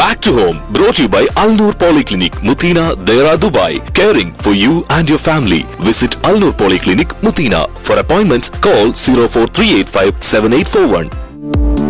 Back to home, brought to you by Al Noor Polyclinic, Mutina, Dera, Dubai. Caring for you and your family. Visit Al Noor Polyclinic, Mutina. For appointments, call 04385 7841.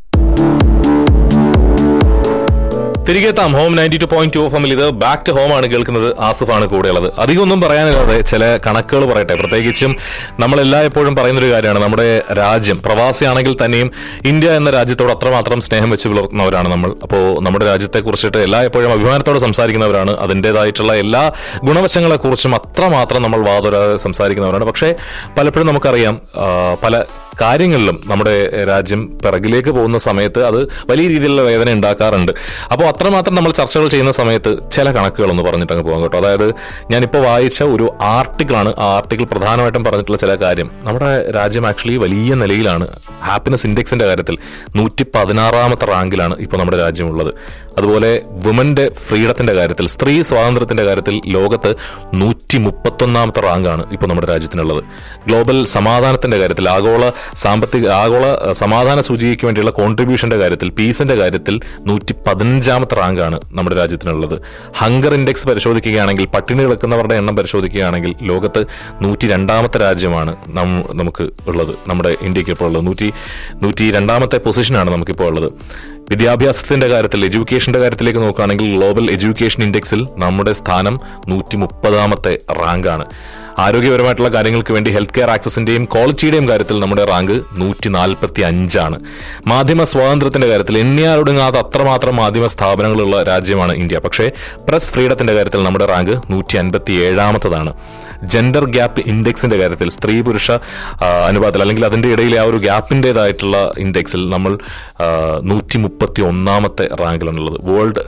തിരികെ എത്താം home ninety two point two എഫിൽ ഇത് back to home ആണ് കേൾക്കുന്നത് ആസിഫാണ് കൂടെയുള്ളത് അധികമൊന്നും പറയാനില്ലാതെ ചില കണക്കുകൾ പറയട്ടെ പ്രത്യേകിച്ചും നമ്മൾ എല്ലായ്പ്പോഴും പറയുന്നൊരു കാര്യമാണ് നമ്മുടെ രാജ്യം പ്രവാസിയാണെങ്കിൽ തന്നെയും ഇന്ത്യ എന്ന രാജ്യത്തോട് അത്രമാത്രം സ്നേഹം വെച്ച് പുലർത്തുന്നവരാണ് നമ്മൾ അപ്പോൾ നമ്മുടെ രാജ്യത്തെ കുറിച്ചിട്ട് എല്ലായ്പ്പോഴും അഭിമാനത്തോടെ സംസാരിക്കുന്നവരാണ് അതിൻ്റെതായിട്ടുള്ള എല്ലാ ഗുണവശങ്ങളെ കുറിച്ചും അത്രമാത്രം നമ്മൾ വാതൊരാതെ സംസാരിക്കുന്നവരാണ് പക്ഷേ പലപ്പോഴും നമുക്കറിയാം ആ, പല കാര്യങ്ങളിലും നമ്മുടെ രാജ്യം പിറകിലേക്ക് പോകുന്ന സമയത്ത് അത് വലിയ രീതിയിലുള്ള വേദന ഉണ്ടാക്കാറുണ്ട് അപ്പോൾ അത്രമാത്രം നമ്മൾ ചർച്ചകൾ ചെയ്യുന്ന സമയത്ത് ചില കണക്കുകളൊന്ന് പറഞ്ഞിട്ട് അങ്ങ് പോകാം കേട്ടോ അതായത് ഞാനിപ്പോൾ വായിച്ച ഒരു ആർട്ടിക്കിളാണ് ആ ആർട്ടിക്കിൾ പ്രധാനമായിട്ടും പറഞ്ഞിട്ടുള്ള ചില കാര്യം നമ്മുടെ രാജ്യം ആക്ച്വലി വലിയ നിലയിലാണ് ഹാപ്പിനെസ് ഇൻഡെക്സിന്റെ കാര്യത്തിൽ നൂറ്റി പതിനാറാമത്തെ റാങ്കിലാണ് ഇപ്പോൾ നമ്മുടെ രാജ്യമുള്ളത് അതുപോലെ വുമന്റെ ഫ്രീഡത്തിന്റെ കാര്യത്തിൽ സ്ത്രീ സ്വാതന്ത്ര്യത്തിന്റെ കാര്യത്തിൽ ലോകത്ത് നൂറ്റി മുപ്പത്തൊന്നാമത്തെ റാങ്കാണ് ഇപ്പോൾ നമ്മുടെ രാജ്യത്തിനുള്ളത് ഗ്ലോബൽ സമാധാനത്തിന്റെ കാര്യത്തിൽ ആഗോള സാമ്പത്തിക ആഗോള അഹ്, സമാധാന സൂചികയ്ക്ക് വേണ്ടിയുള്ള കോൺട്രിബ്യൂഷന്റെ കാര്യത്തിൽ പീസിന്റെ കാര്യത്തിൽ നൂറ്റി പതിനഞ്ചാമത്തെ റാങ്കാണ് നമ്മുടെ രാജ്യത്തിനുള്ളത് ഹങ്കർ ഇൻഡെക്സ് പരിശോധിക്കുകയാണെങ്കിൽ പട്ടിണി കിടക്കുന്നവരുടെ എണ്ണം പരിശോധിക്കുകയാണെങ്കിൽ ലോകത്ത് നൂറ്റി രണ്ടാമത്തെ രാജ്യമാണ് നം- നമുക്ക് ഉള്ളത് നമ്മുടെ ഇന്ത്യക്ക് ഇപ്പോൾ ഉള്ളത് നൂറ്റി നൂറ്റി രണ്ടാമത്തെ പൊസിഷനാണ് നമുക്കിപ്പോൾ ഉള്ളത് വിദ്യാഭ്യാസത്തിന്റെ കാര്യത്തിൽ എഡ്യൂക്കേഷന്റെ കാര്യത്തിലേക്ക് നോക്കുകയാണെങ്കിൽ ഗ്ലോബൽ എഡ്യൂക്കേഷൻ ഇൻഡെക്സിൽ നമ്മുടെ സ്ഥാനം നൂറ്റി മുപ്പതാമത്തെ റാങ്കാണ് ആരോഗ്യപരമായിട്ടുള്ള കാര്യങ്ങൾക്ക് വേണ്ടി ഹെൽത്ത് കെയർ ആക്സസിന്റെയും ക്വാളിറ്റിയുടെയും കാര്യത്തിൽ നമ്മുടെ റാങ്ക് നൂറ്റി നാൽപ്പത്തി അഞ്ചാണ് മാധ്യമ സ്വാതന്ത്ര്യത്തിന്റെ കാര്യത്തിൽ എണ്ണിയാലൊടുങ്ങാത്ത അത്രമാത്രം മാധ്യമ സ്ഥാപനങ്ങളുള്ള രാജ്യമാണ് ഇന്ത്യ പക്ഷേ പ്രസ് ഫ്രീഡത്തിന്റെ കാര്യത്തിൽ നമ്മുടെ റാങ്ക് നൂറ്റി അൻപത്തി ഏഴാമത്തതാണ് ജെൻഡർ ഗ്യാപ്പ് ഇൻഡെക്സിന്റെ കാര്യത്തിൽ സ്ത്രീ പുരുഷ ആ, അനുപാതത്തിൽ അല്ലെങ്കിൽ അതിന്റെ ഇടയിലെ ആ ഒരു ഗ്യാപ്പിൻ്റെതായിട്ടുള്ള ഇൻഡെക്സിൽ നമ്മൾ നൂറ്റി മുപ്പത്തി ഒന്നാമത്തെ റാങ്കിലാണുള്ളത് world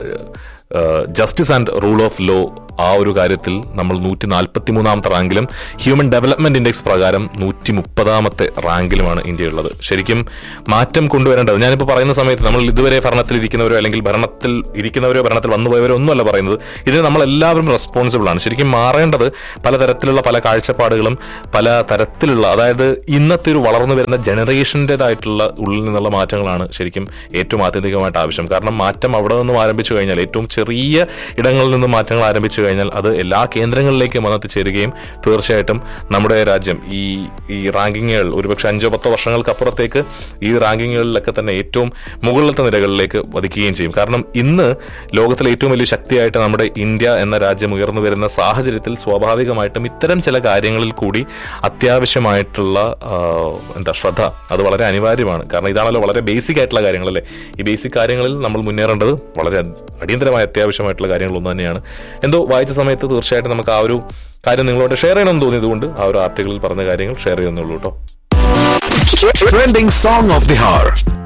justice and rule of law ആ ഒരു കാര്യത്തിൽ നമ്മൾ നൂറ്റി നാൽപ്പത്തി മൂന്നാമത്തെ റാങ്കിലും ഹ്യൂമൻ ഡെവലപ്മെന്റ് ഇൻഡെക്സ് പ്രകാരം നൂറ്റി മുപ്പതാമത്തെ റാങ്കിലുമാണ് ഇന്ത്യയുള്ളത് ശരിക്കും മാറ്റം കൊണ്ടുവരേണ്ടത് ഞാനിപ്പോൾ പറയുന്ന സമയത്ത് നമ്മൾ ഇതുവരെ ഭരണത്തിൽ ഇരിക്കുന്നവരോ അല്ലെങ്കിൽ ഭരണത്തിൽ ഇരിക്കുന്നവരോ ഭരണത്തിൽ വന്നുപോയവരോ ഒന്നുമല്ല പറയുന്നത് ഇതിന് നമ്മൾ എല്ലാവരും റെസ്പോൺസിബിൾ ആണ് ശരിക്കും മാറേണ്ടത് പലതരത്തിലുള്ള പല കാഴ്ചപ്പാടുകളും പല തരത്തിലുള്ള അതായത് ഇന്നത്തെ ഒരു വളർന്നു വരുന്ന ജനറേഷൻ്റെതായിട്ടുള്ള ഉള്ളിൽ നിന്നുള്ള മാറ്റങ്ങളാണ് ശരിക്കും ഏറ്റവും ആത്യന്തികമായിട്ട് ആവശ്യം കാരണം മാറ്റം അവിടെ നിന്നും ആരംഭിച്ചു കഴിഞ്ഞാൽ ഏറ്റവും ചെറിയ ഇടങ്ങളിൽ നിന്നും മാറ്റങ്ങൾ ആരംഭിച്ചു കഴിഞ്ഞാൽ അത് എല്ലാ കേന്ദ്രങ്ങളിലേക്കും വന്നെത്തിച്ചേരുകയും തീർച്ചയായിട്ടും നമ്മുടെ രാജ്യം ഈ ഈ റാങ്കിങ്ങുകൾ ഒരുപക്ഷെ അഞ്ചോ പത്തോ വർഷങ്ങൾക്ക് അപ്പുറത്തേക്ക് ഈ റാങ്കിങ്ങുകളിലൊക്കെ തന്നെ ഏറ്റവും മുകളിലത്തെ നിരകളിലേക്ക് വധിക്കുകയും ചെയ്യും കാരണം ഇന്ന് ലോകത്തിലെ ഏറ്റവും വലിയ ശക്തിയായിട്ട് നമ്മുടെ ഇന്ത്യ എന്ന രാജ്യം ഉയർന്നു വരുന്ന സാഹചര്യത്തിൽ സ്വാഭാവികമായിട്ടും ഇത്തരം ചില കാര്യങ്ങളിൽ കൂടി അത്യാവശ്യമായിട്ടുള്ള ആ, എന്താ ശ്രദ്ധ അത് വളരെ അനിവാര്യമാണ് കാരണം ഇതാണല്ലോ വളരെ ബേസിക് ആയിട്ടുള്ള കാര്യങ്ങളല്ലേ ഈ ബേസിക് കാര്യങ്ങളിൽ നമ്മൾ മുന്നേറേണ്ടത് വളരെ അടിയന്തരമായ അത്യാവശ്യമായിട്ടുള്ള കാര്യങ്ങളൊന്നും തന്നെയാണ് എന്തോ വായിച്ച സമയത്ത് തീർച്ചയായിട്ടും നമുക്ക് ആ ഒരു കാര്യം നിങ്ങളോട് ഷെയർ ചെയ്യണമെന്ന് തോന്നിയതുകൊണ്ട് ആ ഒരു ആർട്ടിക്കിളിൽ പറഞ്ഞ കാര്യങ്ങൾ ഷെയർ ചെയ്യുന്നുള്ളൂ കേട്ടോ Trending song of the hour.